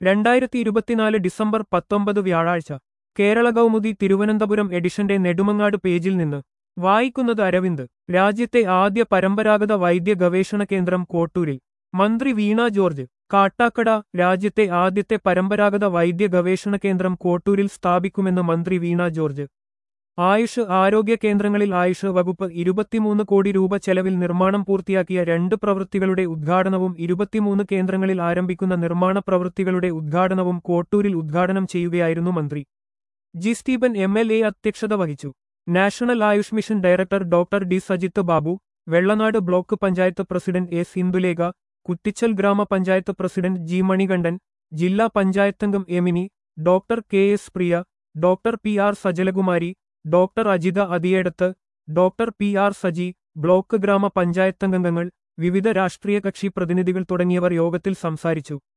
രണ്ടായിരത്തി ഇരുപത്തിനാല് ഡിസംബർ പത്തൊമ്പത് വ്യാഴാഴ്ച കേരള കൗമുദി തിരുവനന്തപുരം എഡിഷന്റെ നെടുമങ്ങാട് പേജിൽ നിന്ന് വായിക്കുന്നത് അരവിന്ദ് രാജ്യത്തെ ആദ്യ പരമ്പരാഗത വൈദ്യ ഗവേഷണ കേന്ദ്രം കോട്ടൂരിൽ മന്ത്രി വീണ ജോർജ് കാട്ടാക്കട രാജ്യത്തെ ആദ്യത്തെ പരമ്പരാഗത വൈദ്യ ഗവേഷണ കേന്ദ്രം കോട്ടൂരിൽ സ്ഥാപിക്കുമെന്ന് മന്ത്രി വീണ ജോർജ് ആയുഷ് ആരോഗ്യ കേന്ദ്രങ്ങളിൽ ആയുഷ് വകുപ്പ് ഇരുപത്തിമൂന്ന് കോടി രൂപ ചെലവിൽ നിർമ്മാണം പൂർത്തിയാക്കിയ രണ്ട് പ്രവൃത്തികളുടെ ഉദ്ഘാടനവും ഇരുപത്തിമൂന്ന് കേന്ദ്രങ്ങളിൽ ആരംഭിക്കുന്ന നിർമ്മാണ പ്രവൃത്തികളുടെ ഉദ്ഘാടനവും കോട്ടൂരിൽ ഉദ്ഘാടനം ചെയ്യുകയായിരുന്നു മന്ത്രി G Stephen M L A അധ്യക്ഷത വഹിച്ചു national AYUSH mission director doctor D Sajith Babu Vellanad block panchayat president A Sindhulekha Kuttichal ഗ്രാമപഞ്ചായത്ത് പ്രസിഡന്റ് ജി മണികണ്ഠൻ ജില്ലാ പഞ്ചായത്തംഗം എമിനി doctor K S Priya doctor P R Sajalakumari doctor Ajitha Athiyedath doctor P R Saji block ഗ്രാമപഞ്ചായത്തംഗങ്ങൾ വിവിധ രാഷ്ട്രീയ കക്ഷി പ്രതിനിധികൾ തുടങ്ങിയവർ യോഗത്തിൽ സംസാരിച്ചു